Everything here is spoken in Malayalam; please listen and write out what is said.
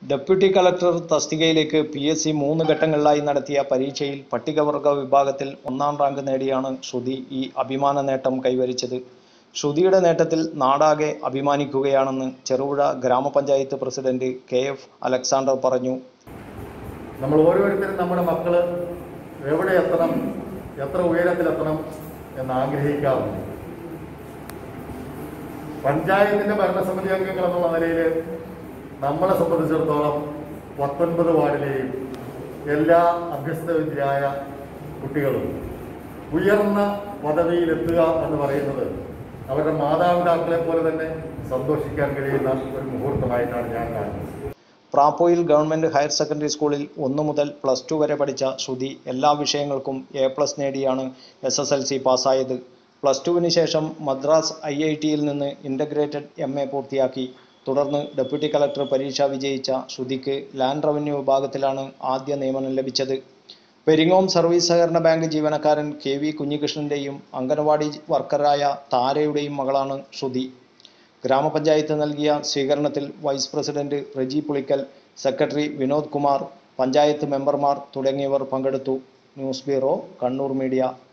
ഡെപ്യൂട്ടി കളക്ടർ തസ്തികയിലേക്ക് പി എസ് സി മൂന്ന് ഘട്ടങ്ങളിലായി നടത്തിയ പരീക്ഷയിൽ പട്ടികവർഗ വിഭാഗത്തിൽ ഒന്നാം റാങ്ക് നേടിയാണ് ശ്രുതി ഈ അഭിമാന നേട്ടം കൈവരിച്ചത് ശ്രുതിയുടെ നേട്ടത്തിൽ നാടാകെ അഭിമാനിക്കുകയാണെന്ന് ചെറുപുഴ ഗ്രാമപഞ്ചായത്ത് പ്രസിഡന്റ് കെ എഫ് അലക്സാണ്ടർ പറഞ്ഞു നമ്മൾ ഓരോരുത്തരും നമ്മുടെ മക്കള് എവിടെ എത്തണം എത്ര ഉയരത്തിലെത്തണം എന്ന് ആഗ്രഹിക്കാറുണ്ട് പഞ്ചായത്തിന്റെ ഭരണസമിതി അംഗങ്ങൾ എന്നുള്ള നിലയിൽ നമ്മളെ സംബന്ധിച്ചിടത്തോളം പത്തൊൻപത് വാർഡിലെയും എല്ലാ അഭ്യസ്തവിദ്യരായ കുട്ടികളും ഉയർന്ന പദവിയിലെത്തുക എന്ന് പറയുന്നത് അവരുടെ മാതാപിതാക്കളെ പോലെ തന്നെ സന്തോഷിക്കാൻ കഴിയുന്ന ഒരു മുഹൂർത്തമായിട്ടാണ് ഞാൻ കാണുന്നത് പ്രാപ്പോയിൽ ഗവൺമെന്റ് ഹയർ സെക്കൻഡറി സ്കൂളിൽ ഒന്നു മുതൽ പ്ലസ് ടു വരെ പഠിച്ച ശ്രുതി എല്ലാ വിഷയങ്ങൾക്കും എ പ്ലസ് നേടിയാണ് എസ് എസ് എൽ സി പാസ്സായത് പ്ലസ് ടുവിന് ശേഷം മദ്രാസ് ഐ ഐ ടിയിൽ നിന്ന് ഇൻ്റഗ്രേറ്റഡ് എം എ പൂർത്തിയാക്കി തുടർന്ന് ഡെപ്യൂട്ടി കളക്ടർ പരീക്ഷ വിജയിച്ച ശ്രുതിക്ക് ലാൻഡ് റവന്യൂ വിഭാഗത്തിലാണ് ആദ്യ നിയമനം ലഭിച്ചത് പെരിങ്ങോം സർവീസ് സഹകരണ ബാങ്ക് ജീവനക്കാരൻ കെ വി കുഞ്ഞികൃഷ്ണന്റെയും അംഗനവാടി വർക്കറായ താരയുടെയും മകളാണ് ശ്രുതി ഗ്രാമപഞ്ചായത്ത് നൽകിയ സ്വീകരണത്തിൽ vice president Reji Pulickal secretary Vinod Kumar panchayat മെമ്പർമാർ തുടങ്ങിയവർ പങ്കെടുത്തു ന്യൂസ് ബ്യൂറോ കണ്ണൂർ മീഡിയ